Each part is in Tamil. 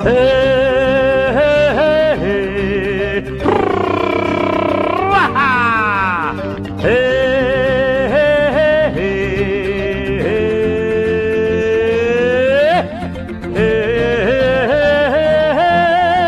ஹே, ஹே, ஹே, ஹே. ப்ரூவா! ஹே, ஹே, ஹே, ஹே. ஹே, ஹே, ஹே, ஹே.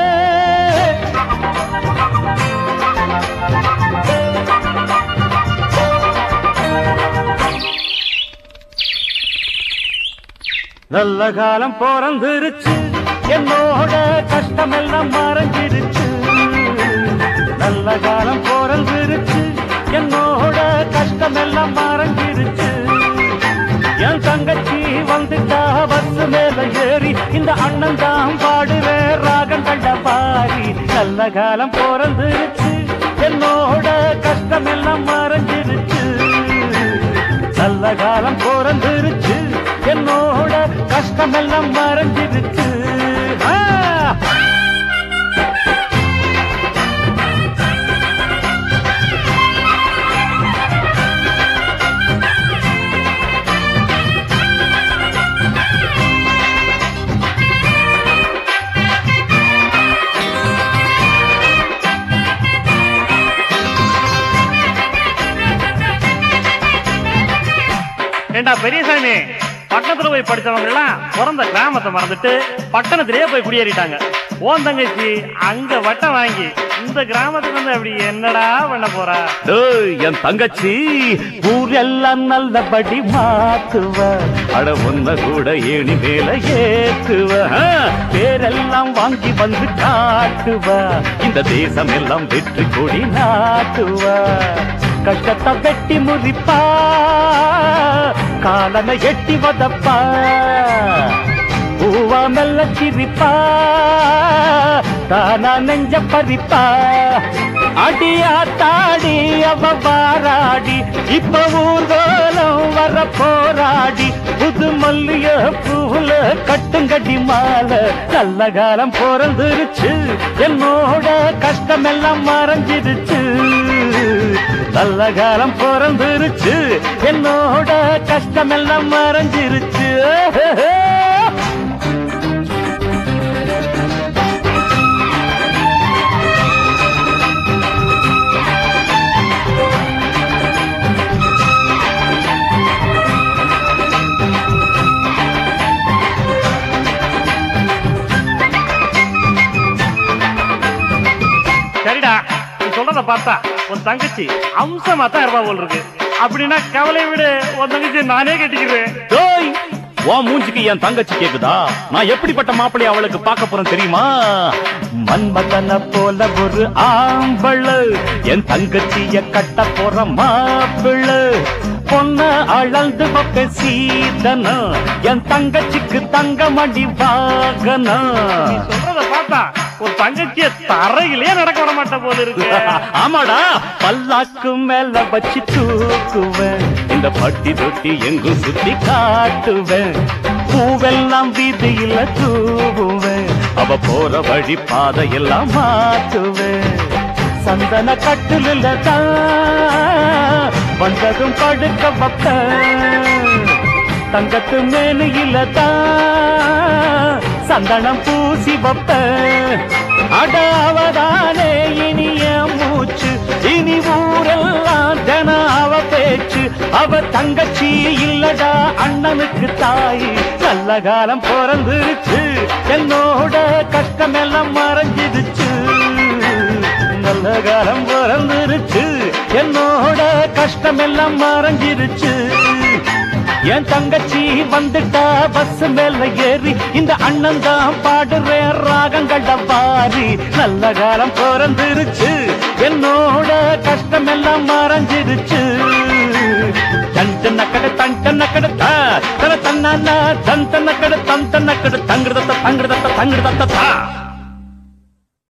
நல்ல காலம் பிறந்துருச்சு என்னோட கஷ்டமெல்லாம் மறைஞ்சிருச்சு நல்ல காலம் பிறந்துருச்சு என்னோட கஷ்டமெல்லாம் மறைஞ்சிருச்சு என் தங்கச்சி வந்துட்டா பஸ் மேல ஏறி இந்த அண்ணன் தான் பாடுவேன் ராகம் கண்ட பாரி நல்ல காலம் பிறந்துருச்சு என்னோட கஷ்டமெல்லாம் மறைஞ்சிருச்சு நல்ல காலம் பிறந்துருச்சு என்னோட கஷ்டமெல்லாம் மறைஞ்சிருச்சு ஆ! ஏண்டா பெரியசாமி பட்டணத்துல போய் படிச்சவங்க எல்லாம் பிறந்த கிராமத்தை மறந்துட்டு பட்டணத்திலேயே போய் குடியேறிட்டாங்க ஓன் தங்கச்சி அங்க வட்டம் வாங்கி இந்த கிராமத்துக்கு வந்து அப்படி என்னடா பண்ண போறா டேய், என் தங்கச்சி ஊரெல்லாம் நல்லபடி மாத்துவ அட ஒன்ன கூட ஏணி மேல ஏத்துவ ஆ, பேரெல்லாம் வாங்கி வந்து காட்டுவ இந்த தேசம் எல்லாம் வெற்றி கொடி நாட்டுவ கஷ்டத்தை வெட்டி முறிப்பா காலனை எட்டி வதப்பா பூவா மெல்ல சிரிப்பா தானா நெஞ்ச பறிப்பா அடியா தாடி அவ வாராடி இப்ப ஊர்கோலம் வர போராடி புது மல்லிய பூவுல கட்டுங்கடி மாலை நல்ல காலம் பிறந்துருச்சு என்னோட கஷ்டமெல்லாம் மறைஞ்சிருச்சு நல்ல காலம் பிறந்துருச்சு என்னோட கஷ்டமெல்லாம் மறைஞ்சிருச்சு சரிடா நீ சொல்றத பார்த்தா உன் தங்கச்சி அம்சமா தான் இருப்பா போல் இருக்கு அப்படின்னா கவலை விடு உன் தங்கச்சி நானே கட்டிக்கிறேன் டேய் உன் மூஞ்சிக்கு என் தங்கச்சி கேக்குதா நான் எப்படிப்பட்ட மாப்பிள்ளை அவளுக்கு பார்க்க போறேன் தெரியுமா மன்மதன போல ஒரு ஆம்பள என் தங்கச்சிய கட்ட போற மாப்பிள்ள பொண்ண அளந்து பக்க சீதனம் என் தங்கச்சிக்கு தங்க மடி வாகனம் நீ சொல்றத பார்த்தா உன் தங்கச்சிய தரையிலே நடக்க விட மாட்ட போல இருக்கு ஆமாடா பல்லாக்கு மேல வச்சு தூக்குவேன் இந்த பட்டி தொட்டி எங்கும் சுத்தி காட்டுவேன் பூவெல்லாம் வீதியில தூவுவேன் அவ போற வழி பாதையெல்லாம் மாற்றுவேன் சந்தன கட்டில தான் வந்ததும் படுக்க வைப்பேன் தங்கத்து மேலையில தான் சந்தனம் பூசி வைப்பேன் அடாவதானே இனிய மூச்சு இனி ஊரெல்லாம் தின அவ பேச்சு அவ தங்கச்சி இல்லடா அண்ணனுக்கு தாய் நல்ல காலம் பிறந்துருச்சு என்னோட கஷ்டமெல்லாம் மறைஞ்சிடுச்சு நல்ல காலம் பிறந்துருச்சு என்னோட கஷ்டமெல்லாம் மறைஞ்சிருச்சு என் தங்கச்சி வந்துட்டா பஸ் மேல ஏறி இந்த அண்ணன் தான் பாடுறேன் ராகங்கள்ட பாரி நல்ல காலம் பிறந்துருச்சு என்னோட கஷ்டம் எல்லாம் மறைஞ்சிருச்சு தண்டு நக்கட தண்டு நக்கட தன தன்னா தன் தன்னக்கட தன் தன்னக்கட தங்கிருதத்த தங்கிருதத்த தங்கிருதத்த தா